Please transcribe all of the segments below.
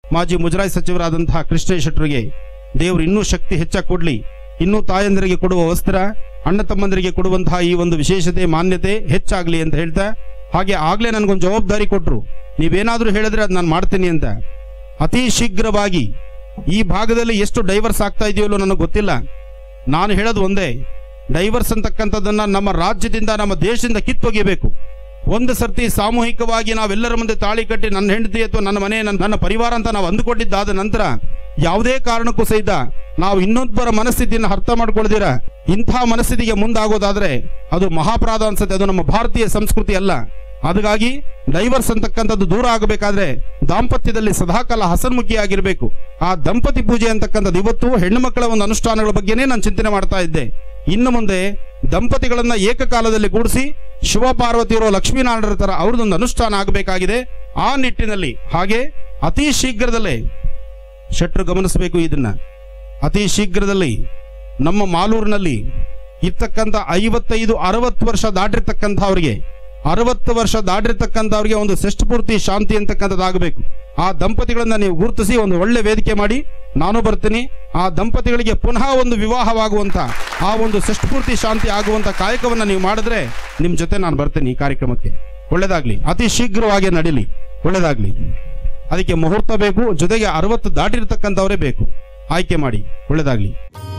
ಮಾಜಿ ಮುಜರಾಯಿ ಸಚಿವರಾದಂತಹ ಕೃಷ್ಣೇಶ್ ಶೆಟ್ಟರಿಗೆ ದೇವರು ಇನ್ನೂ ಶಕ್ತಿ ಹೆಚ್ಚಾಗಿ ಕೊಡ್ಲಿ ಇನ್ನೂ ತಾಯಂದಿರಿಗೆ ಕೊಡುವ ವಸ್ತ್ರ ಅಣ್ಣ ತಮ್ಮಂದರಿಗೆ ಕೊಡುವಂತಹ ಈ ಒಂದು ವಿಶೇಷತೆ ಮಾನ್ಯತೆ ಹೆಚ್ಚಾಗ್ಲಿ ಅಂತ ಹೇಳ್ತಾ ಹಾಗೆ ಆಗ್ಲೇ ನನಗೊಂದು ಜವಾಬ್ದಾರಿ ಕೊಟ್ರು ನೀವೇನಾದ್ರೂ ಹೇಳಿದ್ರೆ ಅದು ನಾನು ಮಾಡ್ತೀನಿ ಅಂತ ಅತಿ ಶೀಘ್ರವಾಗಿ ಈ ಭಾಗದಲ್ಲಿ ಎಷ್ಟು ಡೈವರ್ಸ್ ಆಗ್ತಾ ಇದೆಯೋ ನನಗೆ ಗೊತ್ತಿಲ್ಲ ನಾನು ಹೇಳೋದು ಒಂದೇ ಡೈವರ್ಸ್ ಅಂತಕ್ಕಂಥದ್ದನ್ನ ನಮ್ಮ ರಾಜ್ಯದಿಂದ ನಮ್ಮ ದೇಶದಿಂದ ಕಿತ್ತೊಗೆಯಬೇಕು ಒಂದು ಸರ್ತಿ ಸಾಮೂಹಿಕವಾಗಿ ನಾವೆಲ್ಲರ ಮುಂದೆ ತಾಳಿ ಕಟ್ಟಿ ನನ್ನ ಹೆಂಡತಿ ಅಥವಾ ನನ್ನ ಮನೆ ನನ್ನ ನನ್ನ ಪರಿವಾರ ಅಂತ ನಾವು ಅಂದುಕೊಂಡಿದ್ದಾದ ನಂತರ ಯಾವುದೇ ಕಾರಣಕ್ಕೂ ಸಹಿತ ನಾವು ಇನ್ನೊಬ್ಬರ ಮನಸ್ಥಿತಿಯನ್ನು ಅರ್ಥ ಮಾಡ್ಕೊಳ್ದಿರ ಇಂಥ ಮನಸ್ಥಿತಿಗೆ ಮುಂದಾಗೋದಾದ್ರೆ ಅದು ಮಹಾಪರಾಧ ಅನ್ಸುತ್ತೆ ಅದು ನಮ್ಮ ಭಾರತೀಯ ಸಂಸ್ಕೃತಿ ಅಲ್ಲ ಅದಕ್ಕಾಗಿ ಡೈವರ್ಸ್ ಅಂತಕ್ಕಂಥದ್ದು ದೂರ ಆಗಬೇಕಾದ್ರೆ ದಾಂಪತ್ಯದಲ್ಲಿ ಸದಾಕಾಲ ಹಸನ್ಮುಖಿಯಾಗಿರ್ಬೇಕು ಆ ದಂಪತಿ ಪೂಜೆ ಅಂತಕ್ಕಂಥದ್ದು ಇವತ್ತು ಹೆಣ್ಣು ಮಕ್ಕಳ ಒಂದು ಅನುಷ್ಠಾನಗಳ ಬಗ್ಗೆನೇ ನಾನು ಚಿಂತನೆ ಮಾಡ್ತಾ ಇದ್ದೆ ಇನ್ನು ಮುಂದೆ ದಂಪತಿಗಳನ್ನ ಏಕಕಾಲದಲ್ಲಿ ಕೂಡಿಸಿ ಶಿವ ಪಾರ್ವತಿಯರೋ ಲಕ್ಷ್ಮೀನಾರಾಯಣರ ತರ ಅವ್ರದ್ದೊಂದು ಅನುಷ್ಠಾನ ಆಗಬೇಕಾಗಿದೆ ಆ ನಿಟ್ಟಿನಲ್ಲಿ ಹಾಗೆ ಅತಿ ಶೀಘ್ರದಲ್ಲೇ ಶೆಟ್ರು ಗಮನಿಸಬೇಕು ಇದನ್ನ ಅತಿ ಶೀಘ್ರದಲ್ಲಿ ನಮ್ಮ ಮಾಲೂರಿನಲ್ಲಿ ಇರ್ತಕ್ಕಂಥ ಐವತ್ತೈದು ಅರವತ್ತು ವರ್ಷ ದಾಟಿರ್ತಕ್ಕಂಥವ್ರಿಗೆ ಅರವತ್ತು ವರ್ಷ ದಾಟಿರ್ತಕ್ಕಂಥವ್ರಿಗೆ ಒಂದು ಷಷ್ಠಪೂರ್ತಿ ಶಾಂತಿ ಅಂತಕ್ಕಂಥದ್ದಾಗಬೇಕು ಆ ದಂಪತಿಗಳನ್ನ ನೀವು ಗುರುತಿಸಿ ಒಂದು ಒಳ್ಳೆ ವೇದಿಕೆ ಮಾಡಿ ನಾನು ಬರ್ತೀನಿ ಆ ದಂಪತಿಗಳಿಗೆ ಪುನಃ ಒಂದು ವಿವಾಹವಾಗುವಂತ ಆ ಒಂದು ಷಷ್ಠಪೂರ್ತಿ ಶಾಂತಿ ಆಗುವಂತ ಕಾಯಕವನ್ನ ನೀವು ಮಾಡಿದ್ರೆ ನಿಮ್ ಜೊತೆ ನಾನು ಬರ್ತೀನಿ ಈ ಕಾರ್ಯಕ್ರಮಕ್ಕೆ ಒಳ್ಳೇದಾಗ್ಲಿ ಅತಿ ಶೀಘ್ರವಾಗಿ ನಡೀಲಿ ಒಳ್ಳೇದಾಗ್ಲಿ ಅದಕ್ಕೆ ಮುಹೂರ್ತ ಬೇಕು ಜೊತೆಗೆ ಅರವತ್ತು ದಾಟಿರ್ತಕ್ಕಂಥವರೇ ಬೇಕು ಆಯ್ಕೆ ಮಾಡಿ ಒಳ್ಳೇದಾಗ್ಲಿ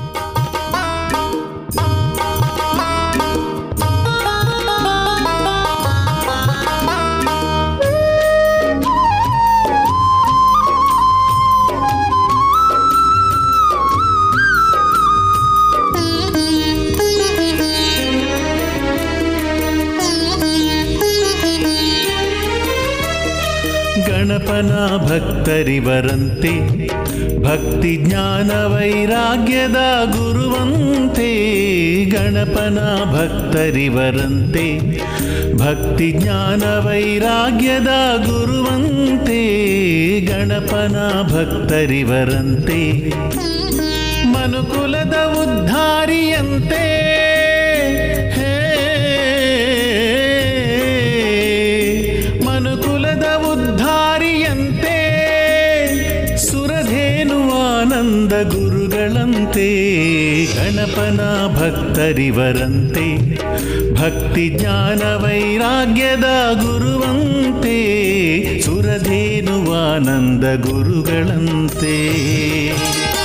ಗಣಪನ ಭಕ್ತರಿವರಂತೆ ಭಕ್ತಿ ಜ್ಞಾನ ವೈರಾಗ್ಯದ ಗುರುವಂತೆ ಗಣಪನ ಭಕ್ತರಿವರಂತೆ ಭಕ್ತಿ ಜ್ಞಾನ ವೈರಾಗ್ಯದ ಗುರುವಂತೆ ಗಣಪನ ಭಕ್ತರಿವರಂತೆ ಮನುಕುಲದ ಉದ್ಧಾರಿಯಂತೆ ಹೇ ಮನುಕುಲದ ಉದ್ಧಾರಿಯಂತೆ ಸುರಧೇನು ಆನಂದ ಗುರುಗಳಂತೆ ಗಣಪನ ಭಕ್ತರಿವರಂತೆ ಭಕ್ತಿ ಜ್ಞಾನ ವೈರಾಗ್ಯದ ಗುರುವಂತೆ ಸುರಧೇನು ಆನಂದ ಗುರುಗಳಂತೆ